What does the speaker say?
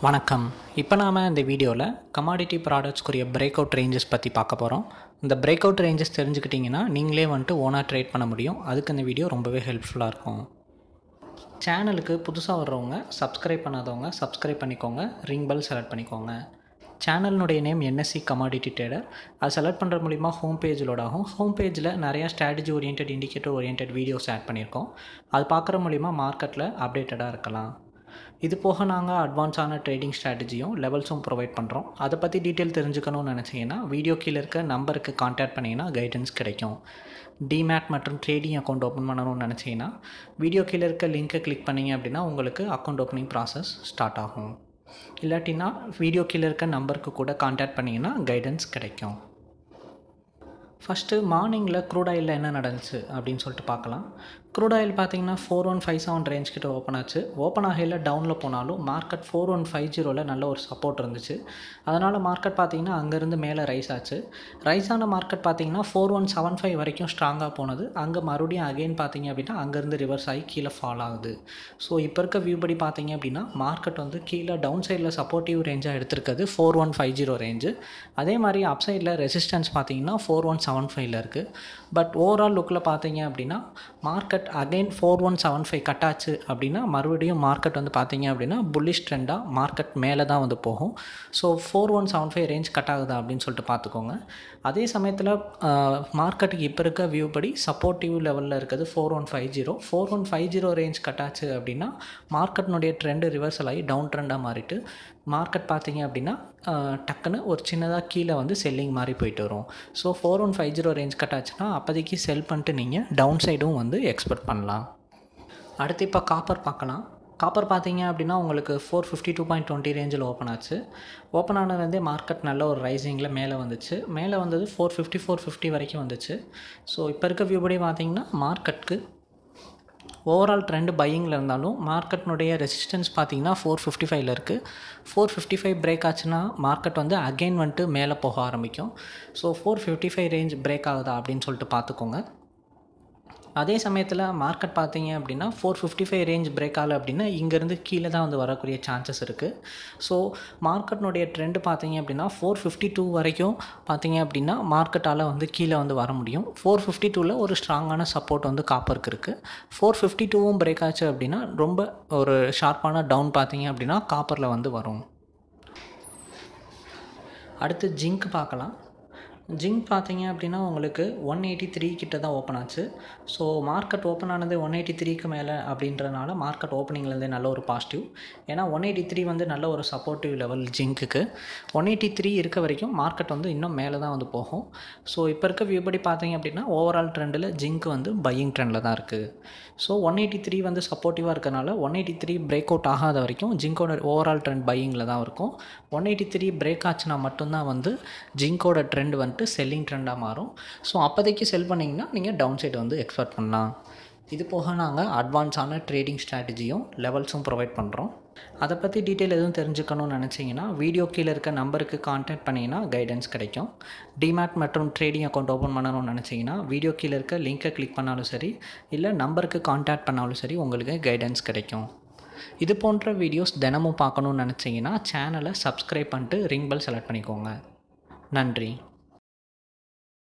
வணக்கம் இப்போ நாம் இந்த வீடியோவில் கமாடிட்டி ப்ராடக்ட்ஸ்க்குரிய பிரேக் அவுட் ரேஞ்சஸ் பற்றி பார்க்க போகிறோம் இந்த பிரேக் அவுட் ரேஞ்சஸ் தெரிஞ்சுக்கிட்டிங்கன்னா நீங்களே வந்துட்டு ஓனாக ட்ரேட் பண்ண முடியும் அதுக்கு இந்த வீடியோ ரொம்பவே ஹெல்ப்ஃபுல்லாக இருக்கும் சேனலுக்கு புதுசாக வர்றவங்க சப்ஸ்கிரைப் பண்ணாதவங்க சப்ஸ்கிரைப் பண்ணிக்கோங்க ரிங் பெல் செலக்ட் பண்ணிக்கோங்க சேனலினுடைய நேம் என்எஸ்சி கமாடிட்டி ட்ரேடர் அது செலக்ட் பண்ணுற மூலிமா ஹோம் பேஜ் லோட் ஆகும் ஹோம் பேஜில் நிறையா strategy orient indicator orient videos add பண்ணியிருக்கோம் அது பார்க்குற மூலிமா மார்க்கெட்டில் அப்டேட்டடாக இருக்கலாம் இது போக நாங்கள் அட்வான்ஸான ட்ரேடிங் ஸ்ட்ராட்டஜியும் லெவல்ஸும் ப்ரொவைட் பண்ணுறோம் அதை பற்றி டீட்டெயில் தெரிஞ்சுக்கணும்னு நினச்சிங்கன்னா வீடியோ கீழே இருக்க நம்பருக்கு காண்டாக்ட் பண்ணிங்கன்னா கைடன்ஸ் கிடைக்கும் டிமேட் மற்றும் ட்ரேடிங் அக்கௌண்ட் ஓப்பன் பண்ணணும்னு நினச்சிங்கன்னா வீடியோ கீழே இருக்க லிங்க்கை கிளிக் பண்ணிங்க அப்படின்னா உங்களுக்கு அக்கௌண்ட் ஓப்பனிங் ப்ராசஸ் ஸ்டார்ட் ஆகும் இல்லாட்டினா வீடியோ கீழே இருக்க நம்பருக்கு கூட காண்டாக்ட் பண்ணிங்கன்னா கைடன்ஸ் கிடைக்கும் ஃபஸ்ட்டு மார்னிங்கில் க்ரூட் ஆயிலில் என்ன நடந்துச்சு அப்படின்னு சொல்லிட்டு பார்க்கலாம் க்ரூட் ஆயில் பார்த்தீங்கன்னா four one five seven range கிட்ட ஓப்பன் ஆச்சு ஓப்பன் ஆகையில் டவுனில் போனாலும் மார்க்கெட் ஃபோர் ஒன் ஃபைவ் ஜீரோவில் நல்ல ஒரு சப்போர்ட் இருந்துச்சு அதனால் மார்க்கெட் பார்த்தீங்கன்னா அங்கேருந்து மேலே ரைஸ் ஆச்சு ரைஸ் ஆன மார்க்கெட் பார்த்தீங்கன்னா ஃபோர் ஒன் செவன் ஃபைவ் வரைக்கும் ஸ்ட்ராங்காக போனது அங்கே மறுபடியும் அகெயின் பார்த்தீங்க அப்படின்னா அங்கேருந்து ரிவர்ஸ் ஆகி கீழே ஃபால் ஆகுது ஸோ இப்போ இருக்க வியூ படி பார்த்தீங்க அப்படின்னா மார்க்கெட் வந்து கீழே டவுன் சைடில் சப்போர்ட்டிவ் ரேஞ்சாக எடுத்திருக்கிறது four one five zero range அதே மாதிரி அப் சைடில் ரெசிஸ்டன்ஸ் பார்த்தீங்கன்னா ஃபோர் ஒன் செவன் ஃபைவ்ல இருக்குது பட் ஓவரால் லுக்கில் பார்த்தீங்க அப்படின்னா market again four one seven five cut ஆச்சு அப்படின்னா மறுபடியும் மார்க்கெட் வந்து பார்த்தீங்க அப்படின்னா புல்லிஷ் ட்ரெண்டாக மார்க்கெட் மேலே தான் வந்து போகும் so four one seven five range cut ஆகுதா அப்படின்னு சொல்லிட்டு பார்த்துக்கோங்க அதே சமயத்தில் மார்க்கெட்டுக்கு இப்போ இருக்க வியூ படி சப்போர்ட்டிவ் லெவலில் இருக்குது four one five zero four one five zero range cut ஆச்சு அப்படின்னா மார்க்கெட்னுடைய ட்ரெண்டு ரிவர்சல் ஆகி டவுன் ட்ரெண்டாக மாறிட்டு மார்க்கெட் பார்த்தீங்க அப்படின்னா டக்குன்னு ஒரு சின்னதாக கீழே வந்து செல்லிங் மாதிரி போயிட்டு வரும் so four one five zero range cut ஆச்சுன்னா அப்போதைக்கு செல் பண்ணிட்டு நீங்கள் டவுன் சைடும் வந்து எக்ஸ்பெக்ட் பண்ணலாம் அடுத்து இப்போ காப்பர் பார்க்கலாம் காப்பர் பார்த்தீங்க அப்படின்னா உங்களுக்கு four fifty two point twenty ரேஞ்சில் ஓப்பன் ஆச்சு ஓப்பன் ஆனதுலேருந்தே மார்க்கெட் நல்ல ஒரு ரைசிங்கில் மேலே வந்துச்சு மேலே வந்தது ஃபோர் ஃபிஃப்டி ஃபோர் ஃபிஃப்டி வரைக்கும் வந்துச்சு ஸோ இப்போ இருக்க வியூ படி பார்த்தீங்கன்னா மார்க்கெட்டுக்கு ஓவரால் ட்ரெண்டு பையிங்கில் இருந்தாலும் மார்க்கெட்னுடைய ரெசிஸ்டன்ஸ் பார்த்தீங்கன்னா ஃபோர் ஃபிஃப்டி ஃபைவ்ல இருக்குது ஃபோர் ஃபிஃப்டி ஃபைவ் பிரேக் ஆச்சுன்னா மார்க்கெட் வந்து அகெயின் வந்துட்டு மேலே போக ஆரம்பிக்கும் so four fifty five range break ஆகுதா அப்படின்னு சொல்லிட்டு பார்த்துக்கோங்க அதே சமயத்தில் மார்க்கெட் பார்த்தீங்க அப்படின்னா four fifty five range break ஆகலை அப்படின்னா இங்கேருந்து கீழே தான் வந்து வரக்கூடிய சான்சஸ் இருக்குது ஸோ மார்க்கெட்னுடைய ட்ரெண்டு பார்த்தீங்க அப்படின்னா ஃபோர் ஃபிஃப்டி டூ வரைக்கும் பார்த்தீங்க அப்படின்னா மார்க்கெட்டால் வந்து கீழே வந்து வர முடியும் ஃபோர் ஃபிஃப்டி டூவில் ஒரு ஸ்ட்ராங்கான சப்போர்ட் வந்து காப்பருக்கு இருக்குது ஃபோர் ஃபிஃப்டி டூவும் பிரேக் ஆச்சு அப்படின்னா ரொம்ப ஒரு ஷார்ப்பான டவுன் பார்த்தீங்க அப்படின்னா காப்பரில் வந்து வரும் அடுத்து ஜிங்க் பார்க்கலாம் ஜிங்க் பார்த்தீங்க அப்படின்னா உங்களுக்கு ஒன் எயிட்டி த்ரீ கிட்ட தான் ஓப்பன் ஆச்சு ஸோ மார்க்கெட் ஓப்பன் ஆனது ஒன் எயிட்டி த்ரீக்கு மேலே அப்படின்றனால மார்க்கெட் ஓப்பனிங்லேருந்தே நல்ல ஒரு பாசிட்டிவ் ஏன்னா ஒன் எயிட்டி த்ரீ வந்து நல்ல ஒரு சப்போர்ட்டிவ் லெவல் ஜிங்க்குக்கு ஒன் எயிட்டி த்ரீ இருக்க வரைக்கும் மார்க்கெட் வந்து இன்னும் மேலே தான் வந்து போகும் ஸோ இப்போ இருக்க வியூ படி பார்த்தீங்க அப்படின்னா ஓவரால் ட்ரெண்டில் ஜிங்க் வந்து பையிங் ட்ரெண்டில் தான் இருக்குது ஸோ ஒன் எயிட்டி த்ரீ வந்து சப்போர்ட்டிவாக இருக்கனால one eighty three break out ஆகாத வரைக்கும் ஜிங்கோட ஓவரால் ட்ரெண்ட் பையிங்கில் தான் இருக்கும் ஒன் எயிட்டி த்ரீ பிரேக் ஆச்சுன்னா மட்டும்தான் வந்து ஜிங்கோட ட்ரெண்ட் வந்துட்டு செல்லிங் ட்ரெண்டாக மாறும் ஸோ அப்போதைக்கு செல் பண்ணிங்கன்னா நீங்கள் டவுன் சைடு வந்து எக்ஸ்பெக்ட் பண்ணலாம் இது போக நாங்கள் அட்வான்ஸான ட்ரேடிங் ஸ்ட்ராட்டஜியும் லெவல்ஸும் ப்ரொவைட் பண்ணுறோம் அதை பற்றி டீட்டெயில் எதுவும் தெரிஞ்சுக்கணும்னு நினச்சிங்கன்னா வீடியோ கீழே இருக்க நம்பருக்கு கான்டாக்ட் பண்ணிங்கன்னா கைடன்ஸ் கிடைக்கும் டிமேட் மற்றும் ட்ரேடிங் அக்கௌண்ட் ஓப்பன் பண்ணணும்னு நினச்சிங்கன்னா வீடியோ கீழே இருக்க லிங்க்கை கிளிக் பண்ணாலும் சரி இல்லை நம்பருக்கு கான்டாக்ட் பண்ணாலும் சரி உங்களுக்கு கைடன்ஸ் கிடைக்கும் இது போன்ற வீடியோஸ் தினமும் பார்க்கணுன்னு நினச்சிங்கன்னா சேனலை சப்ஸ்கிரைப் பண்ணிட்டு ரிங் பெல் செலக்ட் பண்ணிக்கோங்க நன்றி